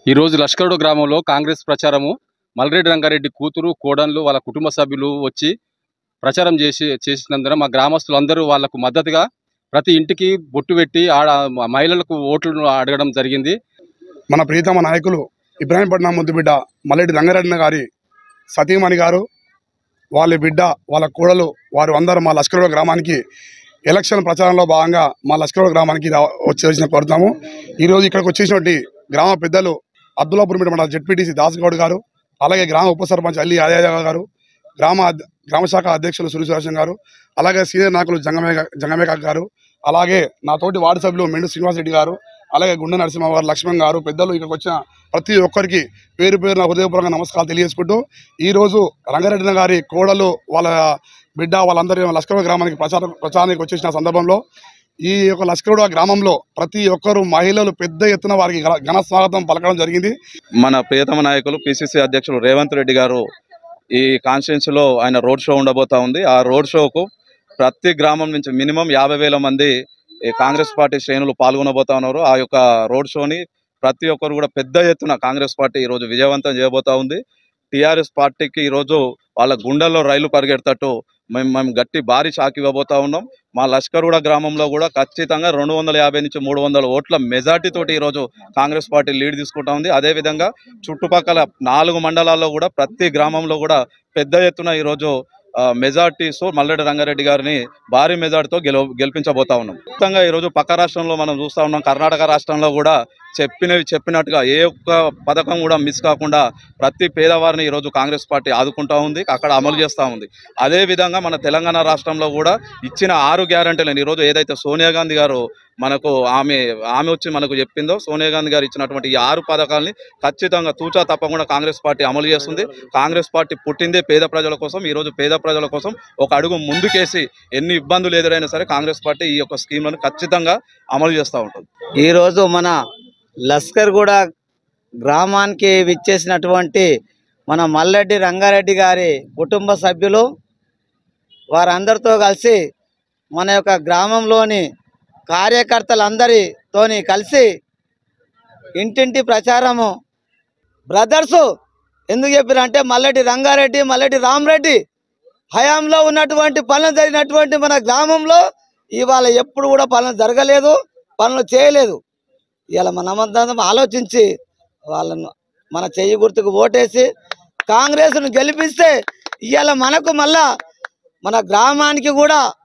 ఈ రోజు లష్కరుడు గ్రామంలో కాంగ్రెస్ ప్రచారము మల్రెడ్డి రంగారెడ్డి కూతురు కోడన్లు వాళ్ళ కుటుంబ సభ్యులు వచ్చి ప్రచారం చేసి చేసినందున మా గ్రామస్తులందరూ వాళ్లకు మద్దతుగా ప్రతి ఇంటికి బొట్టు పెట్టి ఆడ మహిళలకు ఓట్లు అడగడం జరిగింది మన ప్రీతమ నాయకులు ఇబ్రాహీంపట్నం ముద్దుబిడ్డ మల్లెడ్డి రంగారెడ్డి గారి సతీమణి గారు వాళ్ళ బిడ్డ వాళ్ళ కోడలు వారు అందరూ మా లష్కరో గ్రామానికి ఎలక్షన్ ప్రచారంలో భాగంగా మా లష్కరో గ్రామానికి రా- వచ్చేసిన కోరుతాము ఈరోజు ఇక్కడికి వచ్చేసినటువంటి గ్రామ పెద్దలు అబ్దుల్లాపూర్ మండల జెడ్పీటీసీ దాస్గౌడ్ గారు అలాగే గ్రామ ఉప సర్పంచ్ అల్లి యాదయ్య గారు గ్రామ అధ్- గ్రామ శాఖ అధ్యక్షులు సురేశ్వరం గారు అలాగే సీనియర్ నాయకులు జంగమే జంగమేక గారు అలాగే నా తోటి వార్డు సభ్యులు మెండు శ్రీనివాసరెడ్డి గారు అలాగే గుండె నరసింహ గారు లక్ష్మణ్ గారు పెద్దలు ఇక్కడికి వచ్చిన ప్రతి ఒక్కరికి పేరు పేరు నా హృదయపూర్వకంగా నమస్కారాలు తెలియజేసుకుంటూ ఈ రోజు రంగారెడ్డి గారి కోడలు వాళ్ళ బిడ్డ వాళ్ళందరూ లష్కర్ గ్రామానికి ప్రచారం ప్రచారానికి వచ్చేసిన సందర్భంలో ఈ యొక్క లష్కరుడు గ్రామంలో ప్రతి ఒక్కరు మహిళలు పెద్ద ఎత్తున వారికి ఘన- ఘన స్వాగతం పలకడం జరిగింది మన ప్రియతమ నాయకులు పిసిసి అధ్యక్షులు రేవంత్ రెడ్డి గారు ఈ కాన్స్టిట్యున్సీలో ఆయన రోడ్ షో ఉండబోతా ఉంది ఆ రోడ్ షోకు ప్రతి గ్రామం నుంచి మినిమం యాభై వేల మంది ఈ కాంగ్రెస్ పార్టీ శ్రేణులు పాల్గొనబోతా ఉన్నారు ఆ యొక్క రోడ్ షోని ప్రతి ఒక్కరు కూడా పెద్ద ఎత్తున కాంగ్రెస్ పార్టీ ఈరోజు విజయవంతం చేయబోతా ఉంది టీఆర్ఎస్ పార్టీకి ఈరోజు వాళ్ళ గుండెల్లో రైలు పరిగెడతట్టు మేము మేము గట్టి భారీ షాక్ ఇవ్వబోతా ఉన్నాం మా లష్కర్గూడ గ్రామంలో కూడా ఖచ్చితంగా రెండు వందల యాభై నుంచి మూడు వందల ఓట్ల మెజార్టీ తోటి ఈరోజు కాంగ్రెస్ పార్టీ లీడ్ తీసుకుంటా ఉంది అదే విధంగా చుట్టుపక్కల నాలుగు మండలాల్లో కూడా ప్రతి గ్రామంలో కూడా పెద్ద ఎత్తున ఈరోజు ఆ, మెజార్టీస్ మల్లెడ్డి రంగారెడ్డి గారిని భారీ మెజార్టీతో గెల గెలిపించబోతా ఉన్నాం మొత్తంగా ఈరోజు పక్క రాష్ట్రంలో మనం చూస్తా ఉన్నాం కర్ణాటక రాష్ట్రంలో కూడా చెప్పినవి చెప్పినట్టుగా ఏ ఒక్క పథకం కూడా మిస్ కాకుండా ప్రతి పేదవారిని ఈరోజు కాంగ్రెస్ పార్టీ ఆదుకుంటా ఉంది అక్కడ అమలు చేస్తూ ఉంది అదే విధంగా మన తెలంగాణ రాష్ట్రంలో కూడా ఇచ్చిన ఆరు గ్యారంటీలను ఈరోజు ఏదైతే సోనియా గాంధీ గారు మనకు ఆమె ఆమె వచ్చి మనకు చెప్పిందో సోనియా గాంధీ గారు ఇచ్చినటువంటి ఈ ఆరు పథకాలని ఖచ్చితంగా తూచా తప్పకుండా కాంగ్రెస్ పార్టీ అమలు చేస్తుంది కాంగ్రెస్ పార్టీ పుట్టిందే పేద ప్రజల కోసం ఈ రోజు పేద ప్రజల కోసం ఒక అడుగు ముందుకేసి ఎన్ని ఇబ్బందులు ఎదురైనా సరే కాంగ్రెస్ పార్టీ ఈ యొక్క స్కీమ్లను ఖచ్చితంగా అమలు చేస్తూ ఉంటుంది ఈరోజు మన లస్కర్ కూడా గ్రామానికి విచ్చేసినటువంటి మన మల్లెడ్డి రంగారెడ్డి గారి కుటుంబ సభ్యులు వారందరితో కలిసి మన యొక్క గ్రామంలోని కార్యకర్తలందరితోని కలిసి ఇంటింటి ప్రచారము బ్రదర్సు ఎందుకు చెప్పారంటే మల్లెడ్డి రంగారెడ్డి మల్లెడ్డి రామరెడ్డి హయాంలో ఉన్నటువంటి పనులు జరిగినటువంటి మన గ్రామంలో ఇవాళ ఎప్పుడు కూడా పనులు జరగలేదు పనులు చేయలేదు ఇవాళ మనమందరం ఆలోచించి వాళ్ళను మన చెయ్యి గుర్తుకు ఓటేసి కాంగ్రెస్ను గెలిపిస్తే ఇవాళ మనకు మళ్ళా మన గ్రామానికి కూడా